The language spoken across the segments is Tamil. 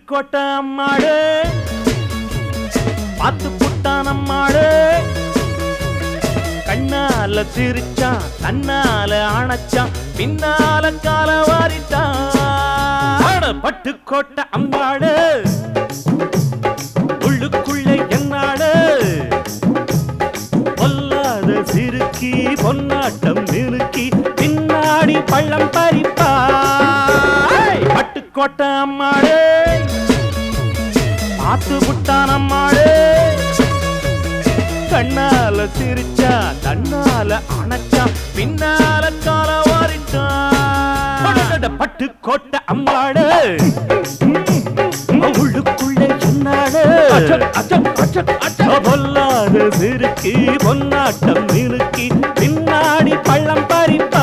பட்டுக்கோட்டை அம்மாடு பார்த்து புட்டான் அம்மாடு கண்ணால சிரிச்சான் தன்னால அணைச்சான் பின்னால கால வாரிட்டான் பட்டுக்கோட்டை அம்மாடு உள்ளுக்குள்ளே என்னாடு பொல்லாத சிறுக்கி பொன்னாட்டம் நிறுக்கி பின்னாடி பள்ளம் பறிப்பா பட்டுக்கோட்டை அம்மாடு பார்த்து புட்டான் அம்மாடு கண்ணால சிரிச்சா தன்னால அணைச்சா பின்னால கால வாரிட்டான் பட்டுக்கோட்டை அம்மாடு உள்ளுக்குள்ளே சொன்னாடு பொல்லாத சிறுக்கி பொன்னாட்டம் நிறுக்கி பின்னாடி பள்ளம் பறிப்பா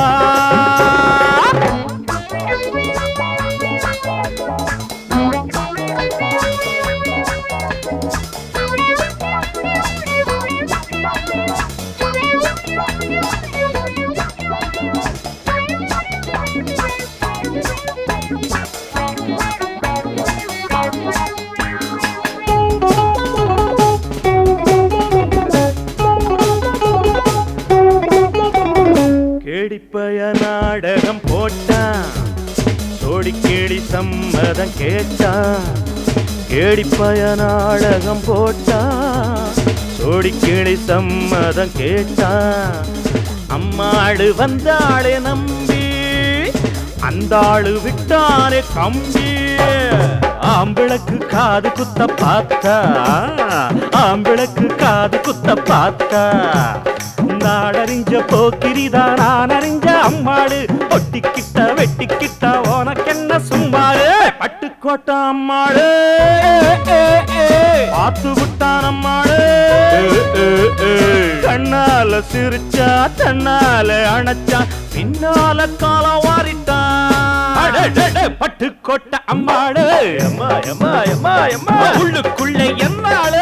கேடிப்பய நாடகம் போட்டான் சோடி கேடி சம்மதம் கேட்டான் கேடிப்பய நாடகம் போட்டான் சோடி கேடி சம்மதம் கேட்டான் அம்மாடு வந்தாளே நம்பி அந்த ஆளு விட்டானே கம்பி ஆம்பிளக்கு காது குத்த பார்த்தா ஆம்பிளக்கு காது குத்த பார்த்தா நாடறிஞ்ச போக்கிரிதா நான் அறிஞ்ச அம்மாடு ஒட்டிக்கிட்ட வெட்டிக்கிட்ட உனக்கென்ன சும்மாடு பட்டுக்கோட்டை அம்மாடு பார்த்து விட்டான் அம்மாடு கண்ணால சிரிச்சா தன்னால அணைச்சா பின்னால கால வாரிட்டான் பட்டுக்கோட்டை அம்மாடு அம்மா அம்மா அம்மா அம்மா உள்ளுக்குள்ளே என்னாடு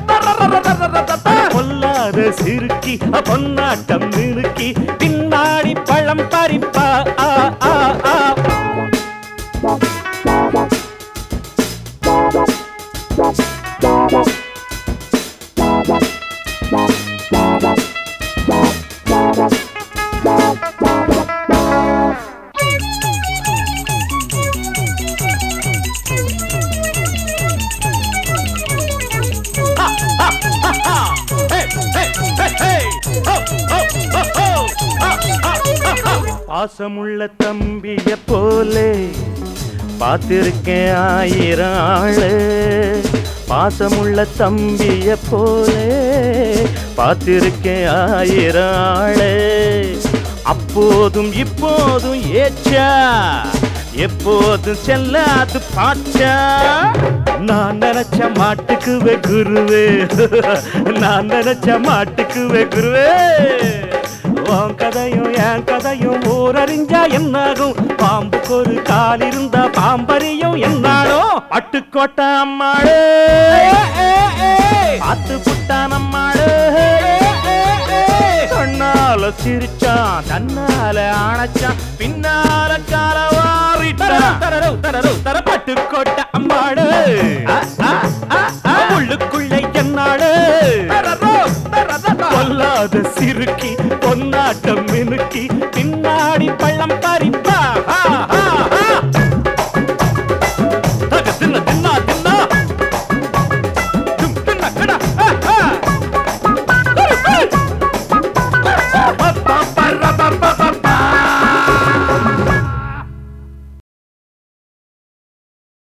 பொல்லாத சிறுக்கி பொன்னாட்டம் நிறுக்கி பின்னாடி பழம் பறிப்பா ஆ, ஆ, ஆ. பாசமுள்ள தம்பிய போலே பார்த்திருக்கேன் ஆயிரம் ஆளு பாசமுள்ள தம்பிய போலே பார்த்திருக்கேன் ஆயிரம் ஆளு அப்போதும் இப்போதும் ஏச்சா எப்போதும் செல்லாது பாச்சா நான் நினைச்ச மாட்டுக்குவே குருவே நான் நினைச்ச மாட்டுக்குவே குருவே உன் கதையும் என் கதையும் ஊரறிஞ்சா என்னாகும் பாம்புக்கு ஒரு கால் இருந்தா பாம்பறியும் என்னாலும் பட்டுக்கோட்டை அம்மாடு பார்த்து புட்டான் அம்மாடு கண்ணால சிரிச்சான் தன்னால அணைச்சான் பின்னால கால வாரிட்டான் தர பட்டுக்கோட்டை அம்மாடு உள்ளுக்குள்ளே என்னாடு பொல்லாத சிறுக்கி பொன்னாட்டம் மினுக்கி பின்னாடி பள்ளம் பாய்